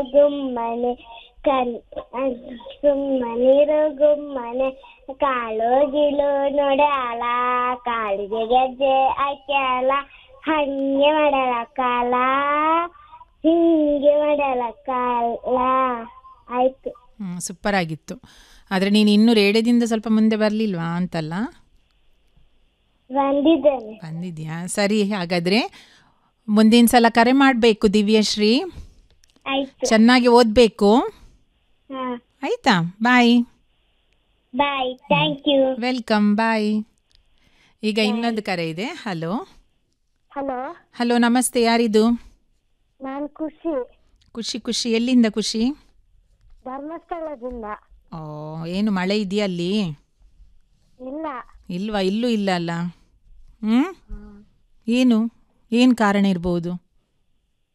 ಗುಮ್ಮನೆ ಕನ್ ಸುಮ್ಮನಿರು ಗುಮ್ಮನೆ ಕಾಳು ಗಿಳು ನೋಡ್ಯಾಳ ಕಾಳಿಗೆ ಗೆಜ್ಜೆ ಹಾಕ್ಯಾಳ ಹಂಗೆ ಮಾಡಲ್ಲ ಕಾಲ ಹಿಂಗೆ ಮಾಡಲ್ಲ ಕಾಲ ಆಯ್ತು ಹ್ಞೂ ಸೂಪರ್ ಆಗಿತ್ತು ಆದರೆ ನೀನು ಇನ್ನೂ ರೇಡಿಯೋದಿಂದ ಸ್ವಲ್ಪ ಮುಂದೆ ಬರಲಿಲ್ವಾ ಅಂತಲ್ಲ ಬಂದಿದ್ದೇನೆ ಬಂದಿದ್ಯಾ ಸರಿ ಹಾಗಾದರೆ ಮುಂದಿನ ಸಲ ಕರೆ ಮಾಡಬೇಕು ದಿವ್ಯಶ್ರೀ ಆಯ್ತು ಚೆನ್ನಾಗಿ ಓದಬೇಕು ಹಾ ಆಯಿತಾ bye bye thank you welcome bye ಈಗ ಇನ್ನೊಂದು ಕರೆ ಇದೆ ಹಲೋ ಹಲೋ ಹಲೋ ನಮಸ್ತೆ ಯಾರಿದು ನಾನು ಖುಷಿ ಖುಷಿ ಖುಷಿ ಎಲ್ಲಿಂದ ಖುಷಿ ಧರ್ಮಸ್ಥಳದಿಂದ ಓ ಏನು ಮಳೆ ಇದೆಯಾ ಅಲ್ಲಿ ಇಲ್ಲ ಇಲ್ವಾ ಇಲ್ಲೂ ಇಲ್ಲ ಅಲ್ಲ ಹ್ಞೂ ಏನು ಏನು ಕಾರಣ ಇರ್ಬೋದು